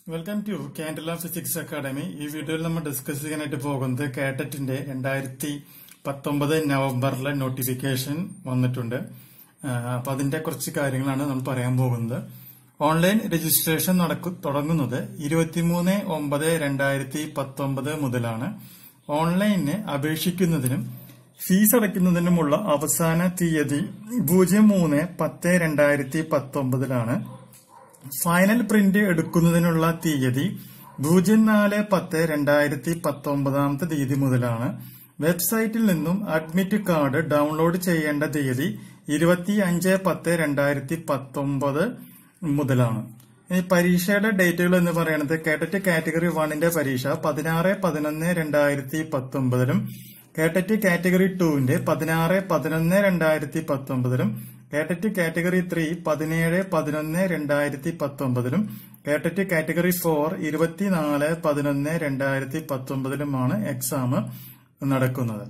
welcome to കാൻഡില physics academy ഈ വീഡിയോയിൽ നമ്മൾ ഡിസ്കസ് ചെയ്യാനായിട്ട് പോകുന്നത് കാറ്ററ്റിന്റെ രണ്ടായിരത്തി പത്തൊമ്പത് നവംബറിലെ നോട്ടിഫിക്കേഷൻ വന്നിട്ടുണ്ട് ആ, അപ്പൊ അതിന്റെ കുറച്ച് കാര്യങ്ങളാണ് നമ്മൾ പറയാൻ പോകുന്നത് ഓൺലൈൻ രജിസ്ട്രേഷൻ നടക്കു തുടങ്ങുന്നത് ഇരുപത്തിമൂന്ന് ഒമ്പത് രണ്ടായിരത്തി പത്തൊമ്പത് മുതലാണ് ഓൺലൈനിന് അപേക്ഷിക്കുന്നതിനും ഫീസ് അടയ്ക്കുന്നതിനുമുള്ള അവസാന തീയതി പൂജ്യം മൂന്ന് പത്ത് രണ്ടായിരത്തി പത്തൊമ്പതിലാണ് ഫൈനൽ പ്രിന്റ് എടുക്കുന്നതിനുള്ള തീയതി പൂജ്യം നാല് പത്ത് രണ്ടായിരത്തി പത്തൊമ്പതാമത്തെ തീയതി മുതലാണ് വെബ്സൈറ്റിൽ നിന്നും അഡ്മിറ്റ് കാർഡ് ഡൗൺലോഡ് ചെയ്യേണ്ട തീയതി ഇരുപത്തി അഞ്ച് പത്ത് രണ്ടായിരത്തി പത്തൊമ്പത് മുതലാണ് ഈ പരീക്ഷയുടെ ഡേറ്റുകൾ എന്ന് പറയുന്നത് കേട്ടറ്റ് കാറ്റഗറി വണ്ണിന്റെ പരീക്ഷ പതിനാറ് പതിനൊന്ന് രണ്ടായിരത്തി പത്തൊമ്പതിലും കേട്ടറ്റ് കാറ്റഗറി ടുവിന്റെ പതിനാറ് പതിനൊന്ന് രണ്ടായിരത്തി പത്തൊമ്പതിലും കേട്ടറ്റ് കാറ്റഗറി ത്രീ പതിനേഴ് പതിനൊന്ന് രണ്ടായിരത്തി പത്തൊമ്പതിലും കേട്ടറ്റ് കാറ്റഗറി ഫോർ ഇരുപത്തിനാല് പതിനൊന്ന് രണ്ടായിരത്തി പത്തൊമ്പതിലുമാണ് എക്സാം നടക്കുന്നത്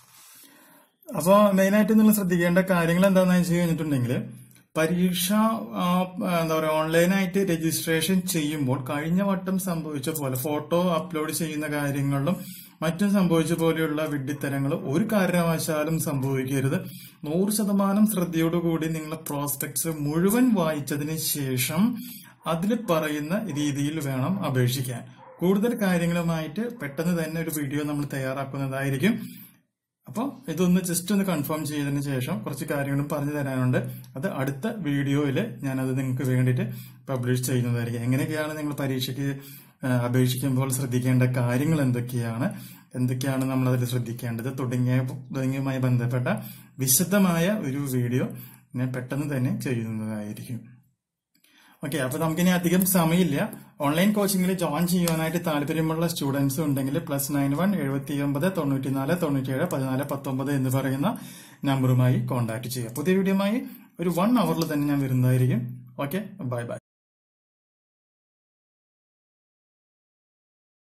അപ്പോ മെയിനായിട്ട് നിങ്ങൾ ശ്രദ്ധിക്കേണ്ട കാര്യങ്ങൾ എന്താണെന്ന് വെച്ച് കഴിഞ്ഞിട്ടുണ്ടെങ്കിൽ പരീക്ഷ ആ, എന്താ പറയുക ഓൺലൈനായിട്ട് രജിസ്ട്രേഷൻ ചെയ്യുമ്പോൾ കഴിഞ്ഞ വട്ടം സംഭവിച്ച പോലെ ഫോട്ടോ അപ്ലോഡ് ചെയ്യുന്ന കാര്യങ്ങളിലും മറ്റും സംഭവിച്ച പോലെയുള്ള വിഡ്ഢിത്തരങ്ങൾ ഒരു കാരണവശാലും സംഭവിക്കരുത് നൂറ് ശതമാനം ശ്രദ്ധയോടുകൂടി നിങ്ങളെ പ്രോസ്പെക്ട്സ് മുഴുവൻ വായിച്ചതിന് ശേഷം അതിൽ പറയുന്ന രീതിയിൽ വേണം അപേക്ഷിക്കാൻ കൂടുതൽ കാര്യങ്ങളുമായിട്ട് പെട്ടെന്ന് തന്നെ ഒരു വീഡിയോ നമ്മൾ തയ്യാറാക്കുന്നതായിരിക്കും അപ്പോൾ ഇതൊന്ന് ജസ്റ്റ് ഒന്ന് കൺഫേം ചെയ്തതിന് ശേഷം കുറച്ച് കാര്യങ്ങളും പറഞ്ഞു തരാനുണ്ട് അത് അടുത്ത വീഡിയോയിൽ ഞാനത് നിങ്ങൾക്ക് വേണ്ടിയിട്ട് പബ്ലിഷ് ചെയ്യുന്നതായിരിക്കും എങ്ങനെയൊക്കെയാണ് നിങ്ങൾ പരീക്ഷയ്ക്ക് ആ, അപേക്ഷിക്കുമ്പോൾ ശ്രദ്ധിക്കേണ്ട കാര്യങ്ങൾ എന്തൊക്കെയാണ് എന്തൊക്കെയാണ് നമ്മൾ അതിൽ ശ്രദ്ധിക്കേണ്ടത് തുടങ്ങിയ തുടങ്ങിയവുമായി ബന്ധപ്പെട്ട വിശദമായ ഒരു വീഡിയോ ഞാൻ പെട്ടെന്ന് തന്നെ ചെയ്യുന്നതായിരിക്കും ഓക്കെ അപ്പൊ നമുക്കിനി അധികം സമയമില്ല ഓൺലൈൻ കോച്ചിങ്ങിൽ ജോയിൻ ചെയ്യുവാനായിട്ട് താല്പര്യമുള്ള സ്റ്റുഡൻസ് ഉണ്ടെങ്കിൽ പ്ലസ് നയൻ വൺ എഴുപത്തി ഒമ്പത് തൊണ്ണൂറ്റിനാല് തൊണ്ണൂറ്റിയേഴ് പതിനാല് പത്തൊമ്പത് എന്ന് പറയുന്ന നമ്പറുമായി കോൺടാക്ട് ചെയ്യുക പുതിയ വീഡിയോയുമായി ഒരു വൺ അവറിൽ തന്നെ ഞാൻ വരുന്നതായിരിക്കും ഓക്കെ ബൈ ബൈ